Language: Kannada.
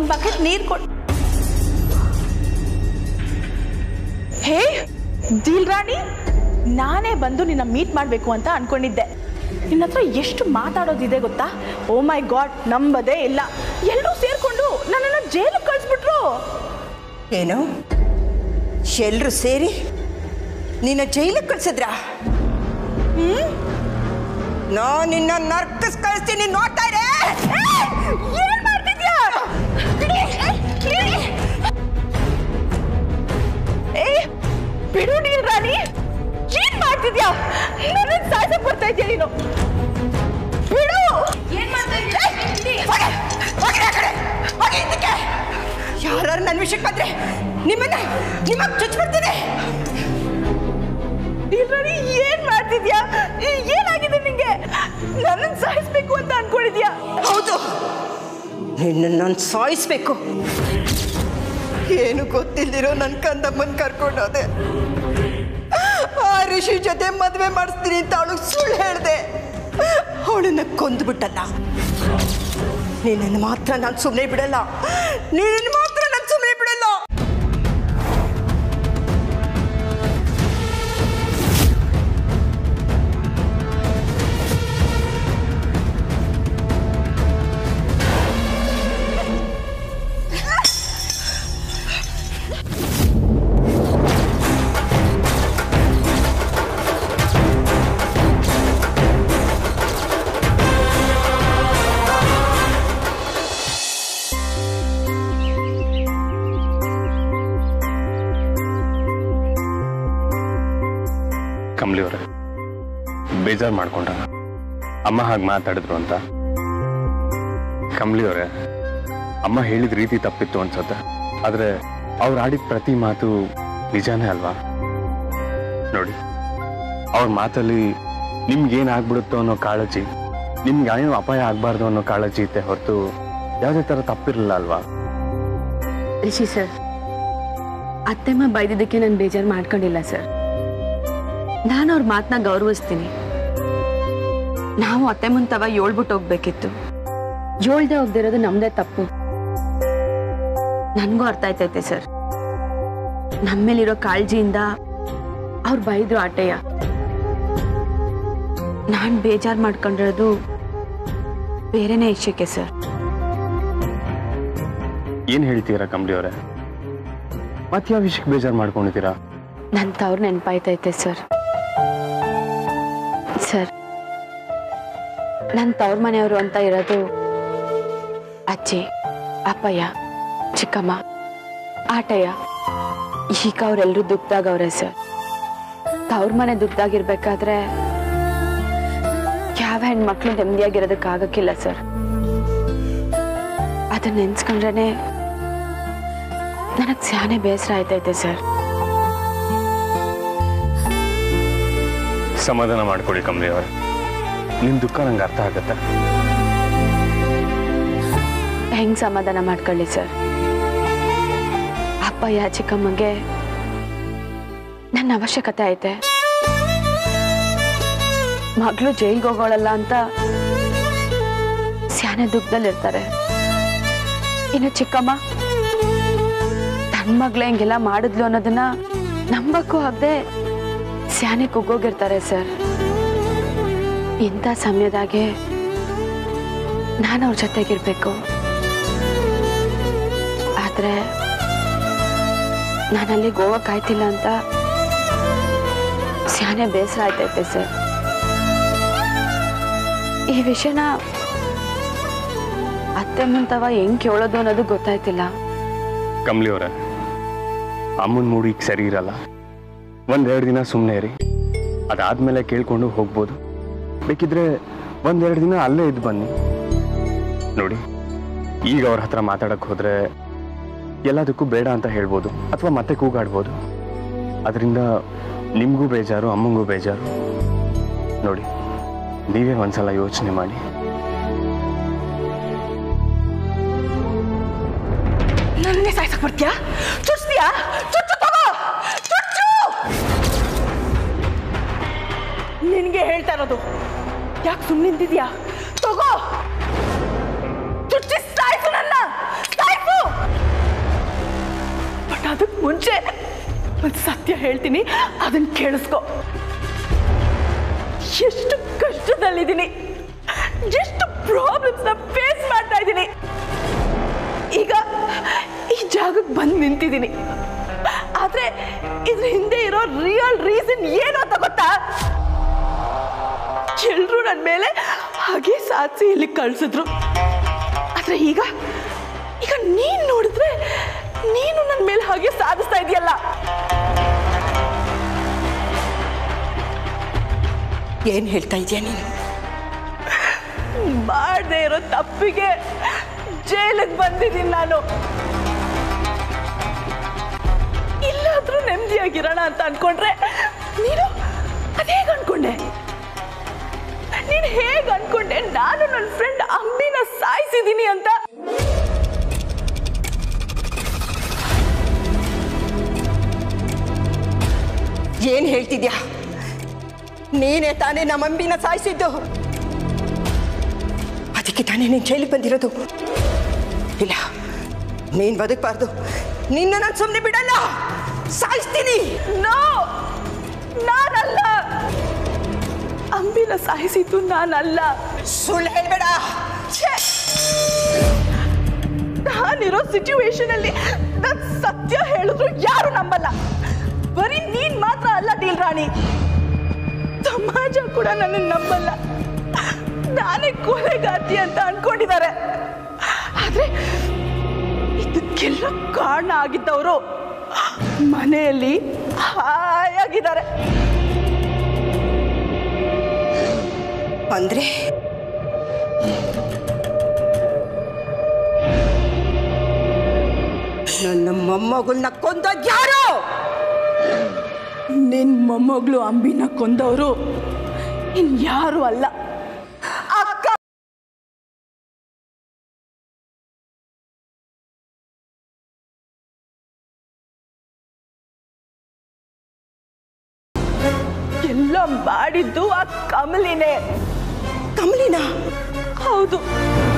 ಒಂದ್ ಬಕೆಟ್ ನೀರ್ ಕೊಡ್ ಹೇ ಡೀಲ್ ರಾಣಿ ನಾನೇ ಬಂದು ನಿನ್ನ ಮೀಟ್ ಮಾಡಬೇಕು ಅಂತ ಅನ್ಕೊಂಡಿದ್ದೆ ನಿನ್ನ ಹತ್ರ ಎಷ್ಟು ಮಾತಾಡೋದಿದೆ ಗೊತ್ತಾ ಓ ಮೈ ಗಾಡ್ ನಂಬದೇ ಇಲ್ಲ ಎಲ್ಲರೂ ಸೇರ್ಕೊಂಡು ನನ್ನನ್ನು ಜೈಲಿಗೆ ಕಳಿಸ್ಬಿಟ್ರು ಏನು ಎಲ್ರು ಸೇರಿ ನಿನ್ನ ಜೈಲಿಗೆ ಕಳ್ಸಿದ್ರ ನಾ ನಿನ್ನ ನರ್ಕಸ್ ಕಳಿಸ್ತೀನಿ ನೋಡ್ತಾ ಇರೇ ಏನ್ ಮಾಡ್ತಿದ್ಯಾ ಏ ಬಿಡು ಡೀಲ್ ರಾಣಿ ಏನ್ ಮಾಡ್ತಿದ್ಯಾ ನನ್ನ ಸಾಯ್ಸಕ್ ಬರ್ತಾ ಇದ್ಯಾ ನೀನು ಬಿಡು ಏನ್ ಮಾಡ್ತಾ ಯಾರು ನನ್ನ ವಿಷಯಕ್ಕೆ ಬಂದ್ರೆ ನಿಮ್ಮನ್ನ ನಿಮ್ಮ ಚುಚ್ಬಿಡ್ತೀನಿ ರಾಣಿ ಏನ್ ಮಾಡ್ತಿದ್ಯಾ ಏ- ಏನಾಗಿದೆ ನಿಂಗೆ ನನ್ನನ್ನು ಸಾಯಿಸ್ಬೇಕು ಅಂತ ಅನ್ಕೊಂಡಿದ್ಯಾ ಹೌದು ನಿನ್ನ ನಾನು ಸಾಯಿಸ್ಬೇಕು ಏನು ಗೊತ್ತಿಲ್ದಿರೋ ನನ್ನ ಕಂದಮ್ಮನ್ ಕರ್ಕೊಂಡೋದೆ ಆ ಋಷಿ ಜೊತೆ ಮದುವೆ ಮಾಡಿಸ್ತೀನಿ ಅಂತ ಅವಳಿಗೆ ಸುಳ್ಳು ಹೇಳಿದೆ ಅವಳನ್ನ ಕೊಂದ್ಬಿಟ್ಟಲ್ಲ ನಿನ್ನನ್ನು ಮಾತ್ರ ನಾನು ಸುಮ್ಮನೆ ಬಿಡಲ್ಲ ನಿನ್ನನ್ನು ಮಾತ್ರ ನಾನು ಸುಮ್ಮನೆ ಬಿಡಲ್ಲ ಕಮಲಿ ಅವರೇ ಬೇಜಾರು ಮಾಡ್ಕೊಂಡ ಅಮ್ಮ ಹಾಗೆ ಮಾತಾಡಿದ್ರು ಅಂತ ಕಮಲಿ ಅವರೇ ಅಮ್ಮ ಹೇಳಿದ ರೀತಿ ತಪ್ಪಿತ್ತು ಅನ್ಸುತ್ತೆ ಆದ್ರೆ ಅವ್ರು ಆಡಿದ ಪ್ರತಿ ಮಾತು ನಿಜಾನೇ ಅಲ್ವಾ ನೋಡಿ ಅವ್ರ ಮಾತಲ್ಲಿ ನಿಮ್ಗೇನಾಗ್ಬಿಡುತ್ತೋ ಅನ್ನೋ ಕಾಳಜಿ ನಿಮ್ಗೆ ಏನೋ ಅಪಾಯ ಆಗ್ಬಾರ್ದು ಅನ್ನೋ ಕಾಳಜಿ ಇತ್ತೆ ಹೊರತು ಯಾವುದೇ ಥರ ತಪ್ಪಿರಲಿಲ್ಲ ಅಲ್ವಾ ರಿಷಿ ಸರ್ ಅತ್ತೆಮ್ಮ ಬೈದಿದ್ದಕ್ಕೆ ನಾನು ಬೇಜಾರು ಮಾಡ್ಕೊಂಡಿಲ್ಲ ಸರ್ ನಾನು ಅವ್ರ ಮಾತನ್ನ ಗೌರವಿಸ್ತೀನಿ ನಾವು ಅತ್ತೆಮ್ಮನ್ ತವ ಏಳ್ಬಿಟ್ಟು ಹೋಗ್ಬೇಕಿತ್ತು ಏಳ್ದೆ ಹೋಗ್ದಿರೋದು ನಮ್ದೇ ತಪ್ಪು ನನಗೂ ಅರ್ಥ ಆಯ್ತೈತೆ ಸರ್ ನಮ್ಮೇಲಿರೋ ಕಾಳಜಿಯಿಂದ ಅವ್ರು ಬೈದ್ರು ಆಟಯ್ಯ ನಾನು ಬೇಜಾರು ಮಾಡ್ಕೊಂಡಿರೋದು ಬೇರೆನೇ ವಿಷಯಕ್ಕೆ ಸರ್ ಏನ್ ಹೇಳ್ತೀರಾ ಕಮಲಿ ಅವರೇ ಮತ್ತೆ ಯಾವ ವಿಷಯಕ್ಕೆ ಬೇಜಾರು ಮಾಡ್ಕೊಂಡಿದ್ದೀರಾ ನನ್ನ ತವ್ರ ನೆನಪಾಯ್ತೈತೆ ಸರ್ ಸರ್ ನನ್ನ ತವ್ರ ಮನೆಯವರು ಅಂತ ಇರೋದು ಅಜ್ಜಿ ಅಪ್ಪಯ್ಯ ಚಿಕ್ಕಮ್ಮ ಆಟಯ್ಯ ಈಗ ಅವರೆಲ್ಲರೂ ದುಃಖದಾಗವ್ರೆ ಸರ್ ತವ್ರ ಮನೆ ದುಃಖದಾಗಿರ್ಬೇಕಾದ್ರೆ ಯಾವ ಹೆಣ್ಮಕ್ಳು ನೆಮ್ಮದಿಯಾಗಿರೋದಕ್ಕಾಗಕ್ಕಿಲ್ಲ ಸರ್ ಅದನ್ನ ನೆನ್ಸ್ಕೊಂಡ್ರೆ ನನಗೆ ಸ್ಯಾನೆ ಬೇಸರ ಆಯ್ತೈತೆ ಸರ್ ಸಮಾಧಾನ ಮಾಡ್ಕೊಳ್ಳಿ ಕಮಲಿ ಅವರೇ ನಿಮ್ ದುಃಖ ನಂಗೆ ಅರ್ಥ ಆಗತ್ತೆ ಹೆಂಗ್ ಸಮಾಧಾನ ಮಾಡ್ಕೊಳ್ಳಿ ಸರ್ ಅಪ್ಪಯ್ಯ ಚಿಕ್ಕಮ್ಮಗೆ ನನ್ನ ಅವಶ್ಯಕತೆ ಐತೆ ಮಗಳು ಜೈಲ್ಗೆ ಹೋಗೋಳಲ್ಲ ಅಂತ ಸ್ಯಾನೆ ದುಃಖದಲ್ಲಿರ್ತಾರೆ ಇನ್ನು ಚಿಕ್ಕಮ್ಮ ತನ್ನ ಮಗ್ಳು ಹಿಂಗೆಲ್ಲ ಮಾಡಿದ್ಲು ಅನ್ನೋದನ್ನ ನಂಬಕ್ಕೂ ಆಗದೆ ಸ್ಯಾನೆ ಕುಗ್ಗೋಗಿರ್ತಾರೆ ಸರ್ ಇಂಥ ಸಮಯದಾಗೆ ನಾನು ಅವ್ರ ಜೊತೆಗಿರ್ಬೇಕು ಆದ್ರೆ ನಾನಲ್ಲಿ ಗೋವಾ ಕಾಯ್ತಿಲ್ಲ ಅಂತ ಸ್ಯಾನೆ ಬೇಸರ ಆಯ್ತೈತೆ ಸರ್ ಈ ವಿಷಯನ ಅತ್ತೆ ಮುಂತವ ಹೆಂಗ್ ಕೇಳೋದು ಅನ್ನೋದು ಗೊತ್ತಾಯ್ತಿಲ್ಲ ಕಮಲಿ ಅವರೇ ಅಮ್ಮನ ಮೂಡಿ ಈಗ ಸರಿ ಇರಲ್ಲ ಒಂದೆರಡು ದಿನ ಸುಮ್ಮನೆ ಇರಿ ಅದಾದ್ಮೇಲೆ ಕೇಳ್ಕೊಂಡು ಹೋಗ್ಬೋದು ಬೇಕಿದ್ರೆ ಒಂದೆರಡು ದಿನ ಅಲ್ಲೇ ಇದ್ದು ಬನ್ನಿ ನೋಡಿ ಈಗ ಅವ್ರ ಹತ್ರ ಮಾತಾಡಕ್ ಹೋದ್ರೆ ಎಲ್ಲದಕ್ಕೂ ಬೇಡ ಅಂತ ಹೇಳ್ಬೋದು ಅಥವಾ ಮತ್ತೆ ಕೂಗಾಡ್ಬೋದು ಅದರಿಂದ ನಿಮಗೂ ಬೇಜಾರು ಅಮ್ಮಂಗೂ ಬೇಜಾರು ನೋಡಿ ನೀವೇ ಒಂದ್ಸಲ ಯೋಚನೆ ಮಾಡಿ ನನ್ನೇ ಸಾಯ್ಸಕ್ ಬರ್ತೀಯಾ ಚುಚ್ತೀಯಾ ಚುಚ್ಚು ತಗೋ ಚುಚ್ಚು ನಿನ್ಗೆ ಹೇಳ್ತಾ ಇರೋದು ಯಾಕೆ ಸುಮ್ಮನೆ ನಿಂತಿದ್ಯಾ ತಗೋ ಚುಚ್ಚಿ ಸಾಯ್ಸು ನನ್ನ ಸಾಯ್ಸು ಒಂದು ಸತ್ಯ ಹೇಳ್ತೀನಿ ಅದನ್ನ ಕೇಳಿಸ್ಕೊ ಎಷ್ಟು ಕಷ್ಟದಲ್ಲಿದ್ದೀನಿ ಎಷ್ಟು ಪ್ರಾಬ್ಲಮ್ಸ್ನ ಫೇಸ್ ಮಾಡ್ತಾ ಇದ್ದೀನಿ ಈಗ ಈ ಜಾಗಕ್ಕೆ ಬಂದು ನಿಂತಿದ್ದೀನಿ ಆದ್ರೆ ಇದ್ರ ಹಿಂದೆ ಇರೋ ರಿಯಲ್ ರೀಸನ್ ಏನು ಅಂತ ಗೊತ್ತಾ ಎಲ್ರು ನನ್ನ ಮೇಲೆ ಹಾಗೆ ಸಾಧಿಸಿ ಇಲ್ಲಿ ಕಳ್ಸಿದ್ರು ಆದ್ರೆ ಈಗ ಈಗ ನೀನ್ ನೋಡಿದ್ರೆ ನೀನು ನನ್ನ ಮೇಲೆ ಹಾಗೆ ಸಾಧಿಸ್ತಾ ಇದೆಯಲ್ಲ ಏನ್ ಹೇಳ್ತಾ ಇದೀಯ ನೀನು ಮಾಡದೆ ಇರೋ ತಪ್ಪಿಗೆ ಜೈಲಿಗೆ ಬಂದಿದ್ದೀನಿ ನಾನು ಇಲ್ಲಾದ್ರೂ ನೆಮ್ಮದಿಯಾಗಿರೋಣ ಅಂತ ಅನ್ಕೊಂಡ್ರೆ ನೀನು ಅದೇಗ ಅನ್ಕೊಂಡೆ ನೀನು ಹೇಗ್ ಅನ್ಕೊಂಡೆ ನಾನು ನನ್ನ ಫ್ರೆಂಡ್ ಅಂಬಿನ ಸಾಯಿಸಿದ್ದೀನಿ ಅಂತ ಏನ್ ಹೇಳ್ತಿದ್ಯಾ ನೀನೇ ತಾನೇ ನಮ್ಮ ಅಂಬಿನ ಸಾಯಿಸಿದ್ದು ಅದಕ್ಕೆ ತಾನೇ ನೀನು ಜೈಲಿಗೆ ಬಂದಿರೋದು ಇಲ್ಲ ನೀನ್ ಬದುಕಬಾರ್ದು ನಿನ್ನ ನಾನು ಸುಮ್ಮನೆ ಬಿಡಲ್ಲ ಸಾಯಿಸ್ತೀನಿ ನೋ ನಾನಲ್ಲ ಅಂಬಿನ ಸಾಯಿಸಿದ್ದು ನಾನಲ್ಲ ಸುಳ್ಳು ಹೇಳ್ಬೇಡ ಛೇ! ನಾನಿರೋ ಸಿಚುವೇಶನ್ ಅಲ್ಲಿ ನಾನ್ ಸತ್ಯ ಹೇಳಿದ್ರು ಯಾರು ನಂಬಲ್ಲ ಬರೀ ನೀನ್ ಮಾತ್ರ ಅಲ್ಲ ಡೀಲ್ ರಾಣಿ ಸಮಾಜ ಕೂಡ ನನ್ನ ನಂಬಲ್ಲ ನಾನೇ ಕೊಲೆಗಾರ್ತಿ ಅಂತ ಅನ್ಕೊಂಡಿದ್ದಾರೆ ಆದ್ರೆ ಇದಕ್ಕೆಲ್ಲ ಕಾರಣ ಆಗಿದ್ದವರು ಮನೆಯಲ್ಲಿ ಹಾಯಾಗಿದ್ದಾರೆ ಅಂದ್ರೆ ನನ್ನ ಮೊಮ್ಮಗುಲ್ನ ಕೊಂದ ಯಾರು ನಿನ್ ಮೊಮ್ಮಗಳು ಅಂಬಿನ ಕೊಂದವರು ಇನ್ಯಾರು ಅಲ್ಲ ಅಕ್ಕ ಎಲ್ಲ ಮಾಡಿದ್ದು ಆ ಕಮಲಿನೇ ಕಮಲಿನ ಹೌದು